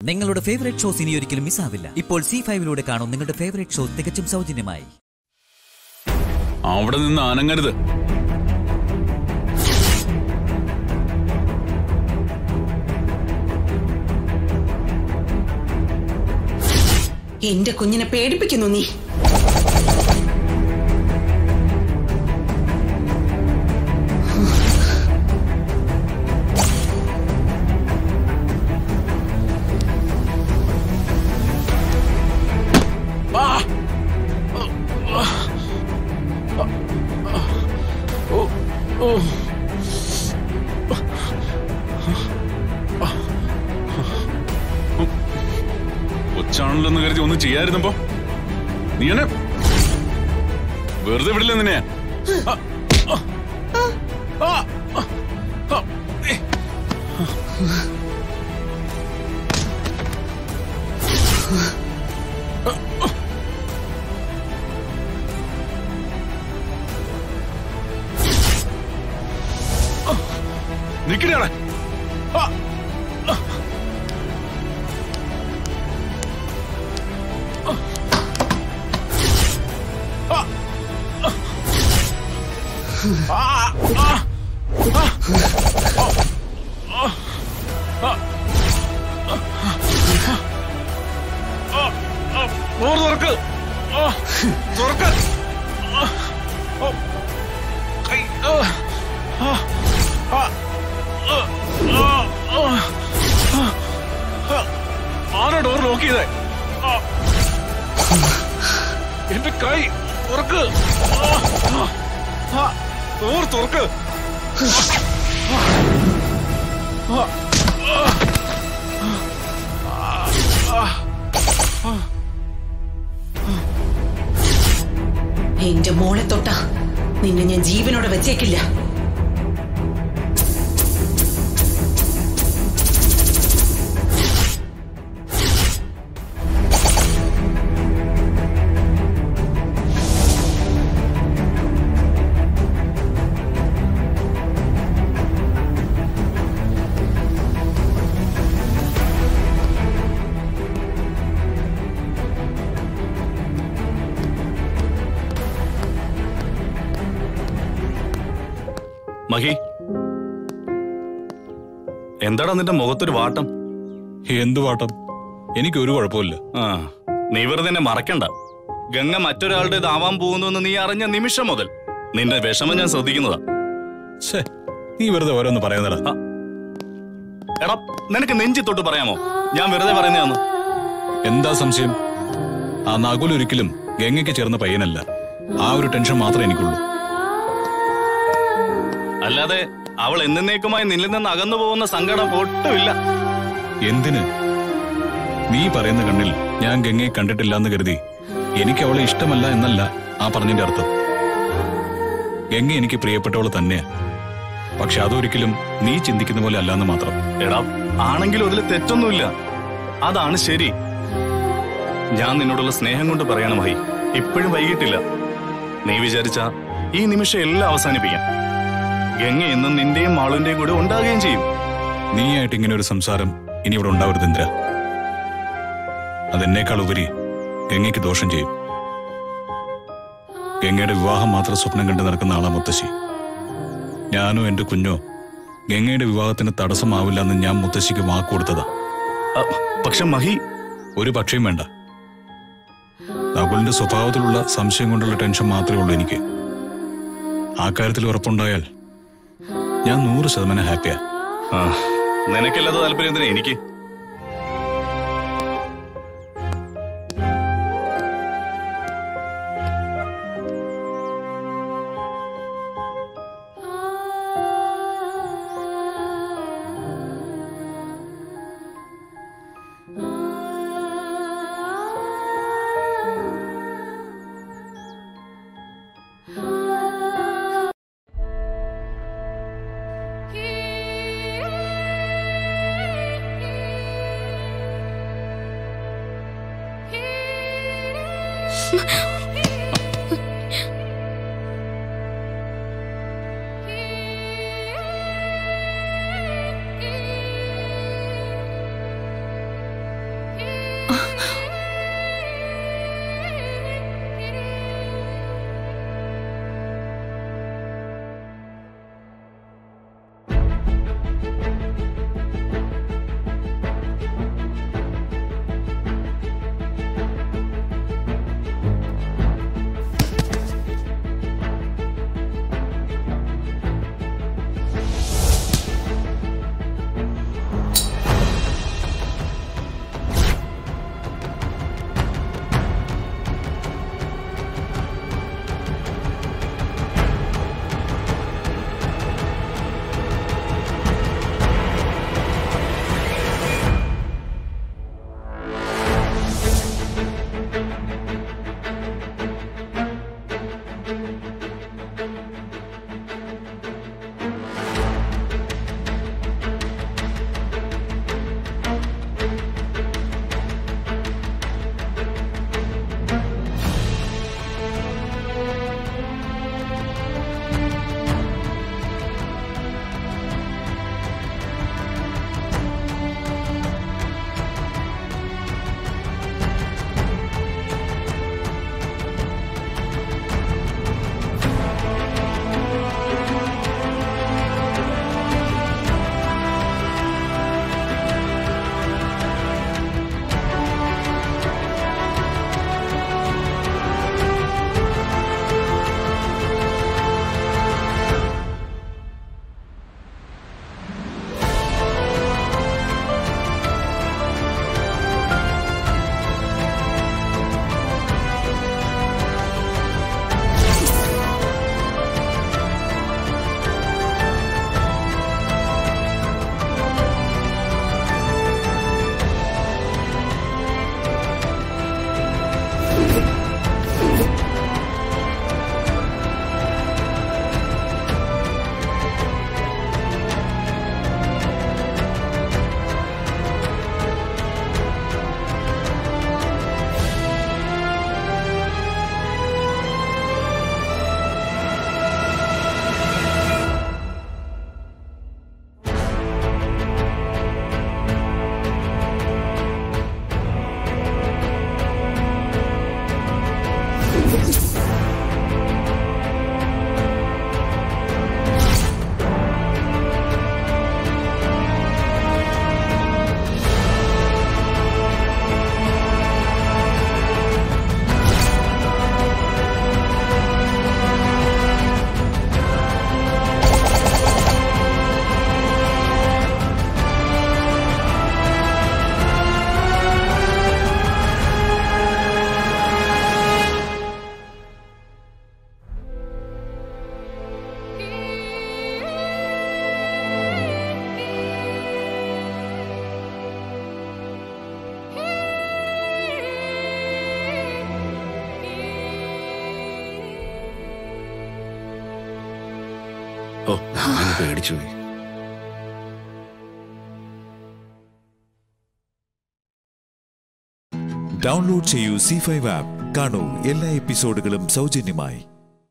നിങ്ങളുടെ favourite shows ഇനി ഒരിക്കലും മിസ്സാവില്ല ഇപ്പോൾ സി ഫൈവിലൂടെ കാണും നിങ്ങളുടെ ഫേവറേറ്റ് ഷോ തികച്ചും സൗജന്യമായി അവിടെ നിന്ന് അനങ്ങരുത് എന്റെ കുഞ്ഞിനെ പേടിപ്പിക്കുന്നു നീ കൊച്ചാണല്ലോ കരുതി ഒന്നും ചെയ്യാതിരുന്നപ്പോ നീ എന്നെ വെറുതെ വിടില്ല നിന്നെ ആ, ആ, ആ, ആ, ആ, ഏ. നിക്കണേ ഡോർ തുറക്ക് ആ, തുറക്ക് ആ, ഓ, ഐ, ആ, ആ, ആ, ആ, ആ, ആ, ആ. ആരാ ഡോർ ലോക്ക് ചെയ്തേ ആ. എന്റെ കൈ തുറക്ക് ആ, ആ, ആ, ഡോർ തുറക്ക് ആ, ആ, ആ, ആ. എന്റെ മോളെ തൊട്ട നിന്നെ ഞാൻ ജീവനോടെ വെച്ചേക്കില്ല മഹി എന്താടാ നിന്റെ മുഖത്തൊരു വാട്ടം എന്തു വാട്ടം എനിക്കൊരു കുഴപ്പമില്ല ആ നീ വെറുതെ എന്നെ മറക്കണ്ട ഗംഗ മറ്റൊരാളുടെ ഇതാവാൻ പോകുന്നു എന്ന് നീ അറിഞ്ഞ നിമിഷം മുതൽ നിന്റെ വിഷമം ഞാൻ ശ്രദ്ധിക്കുന്നതാ ഛേ നീ വെറുതെ ഓരോന്ന് പറയുന്നടാ ആ. എടാ നിനക്ക് നെഞ്ചി തൊട്ട് പറയാമോ ഞാൻ വെറുതെ പറയുന്നതാന്ന് എന്താ സംശയം ആ നകുൽ ഒരിക്കലും ഗംഗയ്ക്ക് ചേർന്ന പയ്യനല്ല ആ ഒരു ടെൻഷൻ മാത്രമേ എനിക്കുള്ളൂ അല്ലാതെ അവൾ എന്നേക്കുമായി നിന്നിൽ നിന്ന് അകന്നു പോകുന്ന സങ്കടം ഒട്ടുമില്ല എന്തിന് നീ പറയുന്ന കണ്ണിൽ ഞാൻ ഗംഗയെ കണ്ടിട്ടില്ല എന്ന് കരുതി എനിക്ക് അവളെ ഇഷ്ടമല്ല എന്നല്ല ആ പറഞ്ഞതിന്റെ അർത്ഥം ഗംഗ എനിക്ക് പ്രിയപ്പെട്ടവൾ തന്നെയാ പക്ഷെ അതൊരിക്കലും നീ ചിന്തിക്കുന്ന പോലെ അല്ലാന്ന് മാത്രം എടാ ആണെങ്കിലും അതിൽ തെറ്റൊന്നുമില്ല അതാണ് ശരി ഞാൻ നിന്നോടുള്ള സ്നേഹം കൊണ്ട് പറയണം ഹൈ ഇപ്പോഴും വൈകിട്ടില്ല നീ വിചാരിച്ച ഈ നിമിഷം എല്ലാം അവസാനിപ്പിക്കാം ഗംഗ എന്നും നിന്റെയും മാളുവിന്റെയും കൂടെ ഉണ്ടാകുകയും ചെയ്യും നീയായിട്ട് ഇങ്ങനെ ഒരു സംസാരം ഇനി ഇവിടെ ഉണ്ടാവരുത് ഇന്ദ്ര അതെന്നേക്കാൾ ഉപരി ഗംഗയ്ക്ക് ദോഷം ചെയ്യും ഗംഗയുടെ വിവാഹം മാത്രം സ്വപ്നം കണ്ടു നടക്കുന്ന ആളാ മുത്തശ്ശി ഞാനോ എന്റെ കുഞ്ഞോ ഗംഗയുടെ വിവാഹത്തിന് തടസ്സമാവില്ല എന്ന് ഞാൻ മുത്തശ്ശിക്ക് വാക്ക് കൊടുത്തതാ അ, പക്ഷെ മഹി ഒരു പക്ഷയും വേണ്ട നകുലിന്റെ സ്വഭാവത്തിലുള്ള സംശയം കൊണ്ടുള്ള ടെൻഷൻ മാത്രമേ ഉള്ളൂ എനിക്ക് ആ കാര്യത്തിൽ ഉറപ്പുണ്ടായാൽ ഞാൻ നൂറ് ശതമാനം ഹാപ്പിയാ ആ, നിനക്കല്ലാത്ത താല്പര്യം എന്തിനാ എനിക്ക് ഓ ഞാൻ പേടിച്ചു പോയി ഡൗൺലോഡ് ചെയ്യൂ സി ഫൈവ് ആപ്പ് കാണൂ എല്ലാ എപ്പിസോഡുകളും സൗജന്യമായി